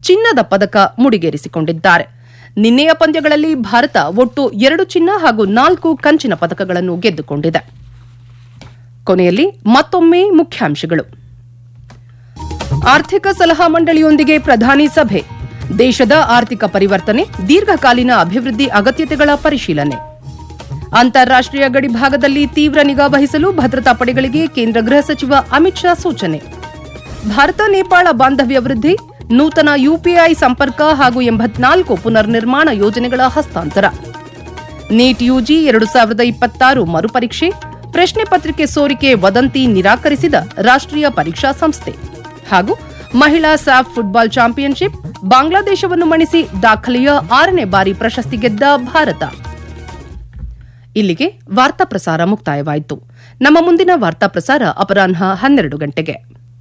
ಚಿನ್ನದ ಪದಕ ಮುಡಿಗೇರಿಸಿಕೊಂಡಿದ್ದಾರೆ ನಿನ್ನೆಯ ಪಂದ್ಯಗಳಲ್ಲಿ ಭಾರತ ಒಟ್ಟು ಎರಡು ಚಿನ್ನ ಹಾಗೂ ನಾಲ್ಕು ಕಂಚಿನ ಪದಕಗಳನ್ನು ಗೆದ್ದುಕೊಂಡಿದೆ ಕೊನೆಯಲ್ಲಿ ಮತ್ತೊಮ್ಮೆ ಮುಖ್ಯಾಂಶಗಳು ಆರ್ಥಿಕ ಸಲಹಾ ಮಂಡಳಿಯೊಂದಿಗೆ ಪ್ರಧಾನಿ ಸಭೆ ದೇಶದ ಆರ್ಥಿಕ ಪರಿವರ್ತನೆ ದೀರ್ಘಕಾಲೀನ ಅಭಿವೃದ್ಧಿ ಅಗತ್ಯತೆಗಳ ಪರಿಶೀಲನೆ ಅಂತಾರಾಷ್ಟೀಯ ಗಡಿಭಾಗದಲ್ಲಿ ತೀವ್ರ ನಿಗಾ ವಹಿಸಲು ಭದ್ರತಾ ಪಡೆಗಳಿಗೆ ಕೇಂದ್ರ ಗೃಹ ಸಚಿವ ಅಮಿತ್ ಶಾ ಸೂಚನೆ ಭಾರತ ನೇಪಾಳ ಬಾಂಧವ್ಯ ವೃದ್ಧಿ ನೂತನ ಯುಪಿಐ ಸಂಪರ್ಕ ಹಾಗೂ ಎಂಬತ್ನಾಲ್ಕು ಪುನರ್ ನಿರ್ಮಾಣ ಯೋಜನೆಗಳ ಹಸ್ತಾಂತರ ನೀಟ್ ಯುಜಿ ಎರಡು ಸಾವಿರದ ಇಪ್ಪತ್ತಾರು ಮರುಪರೀಕ್ಷೆ ಪ್ರಶ್ನೆ ಪತ್ರಿಕೆ ಸೋರಿಕೆ ವದಂತಿ ನಿರಾಕರಿಸಿದ ರಾಷ್ಟೀಯ ಪರೀಕ್ಷಾ ಸಂಸ್ಥೆ ಹಾಗೂ ಮಹಿಳಾ ಸ್ಯಾಫ್ ಫುಟ್ಬಾಲ್ ಚಾಂಪಿಯನ್ಶಿಪ್ ಬಾಂಗ್ಲಾದೇಶವನ್ನು ಮಣಿಸಿ ದಾಖಲೆಯ ಆರನೇ ಬಾರಿ ಪ್ರಶಸ್ತಿ ಗೆದ್ದ ಭಾರತ ಇಲ್ಲಿಗೆ ವಾರ್ತಾ ಪ್ರಸಾರ ಮುಕ್ತಾಯವಾಯಿತು ನಮ್ಮ ಮುಂದಿನ ವಾರ್ತಾ ಪ್ರಸಾರ ಅಪರಾಹ್ನ ಹನ್ನೆರಡು ಗಂಟೆಗೆ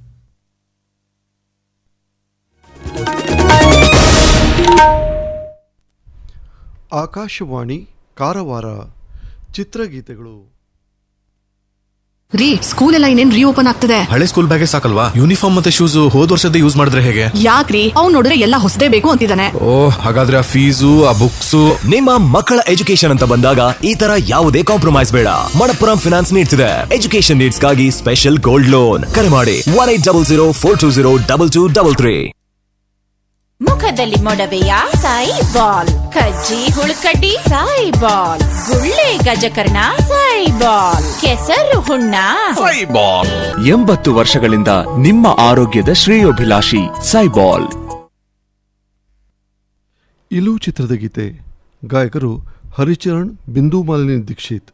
ಆಕಾಶವಾಣಿ ಕಾರವಾರ ಚಿತ್ರಗೀತೆಗಳು ರೀ ಸ್ಕೂಲ್ ಎಲ್ಲ ಇನ್ನೇನ್ ರೀಓಪನ್ ಆಗ್ತದೆ ಹಳೆ ಸ್ಕೂಲ್ ಬ್ಯಾಗೇ ಸಾಕಲ್ವಾ ಯೂನಿಫಾರ್ಮ್ ಮತ್ತೆ ಶೂಸ್ ಹೋದ್ ವರ್ಷದ ಯೂಸ್ ಮಾಡಿದ್ರೆ ಹೇಗೆ ಯಾಕ್ರಿ ಅವ್ನ್ ನೋಡಿದ್ರೆ ಎಲ್ಲ ಹೊಸದೇ ಬೇಕು ಅಂತಿದ್ದಾನೆ ಓ ಹಾಗಾದ್ರೆ ಆ ಫೀಸು ಆ ಬುಕ್ಸು ನಿಮ್ಮ ಮಕ್ಕಳ ಎಜುಕೇಶನ್ ಅಂತ ಬಂದಾಗ ಈ ತರ ಯಾವುದೇ ಕಾಂಪ್ರಮೈಸ್ ಬೇಡ ಮಣಪ್ಪುರಂ ಫಿನಾನ್ಸ್ ನೀಡ್ಸ್ ಇದೆ ಎಜುಕೇಶನ್ ನೀಡ್ಸ್ ಗಾಗಿ ಸ್ಪೆಷಲ್ ಗೋಲ್ಡ್ ಲೋನ್ ಕರೆ ಮಾಡಿ one eight double zero four two zero double two double three ಮುಖದಲ್ಲಿ ಮೊಡವೆಯ ಸಾಯಿ ಬಾಲ್ ಕಜ್ಜಿ ಹುಳುಕಡ್ಡಿ ಸಾಯಿ ಬಾಲ್ ಗುಳ್ಳೆ ಗಜಕರ್ಣ ಸಾಯಿ ಬಾಲ್ ಕೆಸರು ಹುಣ್ಣ ಎಂಬತ್ತು ವರ್ಷಗಳಿಂದ ನಿಮ್ಮ ಆರೋಗ್ಯದ ಶ್ರೇಯೋಭಿಲಾಷಿ ಸೈಬಾಲ್ ಇಲು ಚಿತ್ರದ ಗೀತೆ ಗಾಯಕರು ಹರಿಚರಣ್ ಬಿಂದು ಮಾಲಿನಿ ದೀಕ್ಷಿತ್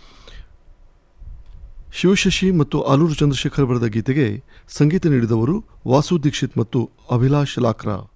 ಶಿವಶಶಿ ಮತ್ತು ಆಲೂರು ಚಂದ್ರಶೇಖರ್ ಬರೆದ ಗೀತೆಗೆ ಸಂಗೀತ ನೀಡಿದವರು ವಾಸು ದೀಕ್ಷಿತ್ ಮತ್ತು ಅಭಿಲಾಷ್ ಲಾಕ್ರಾ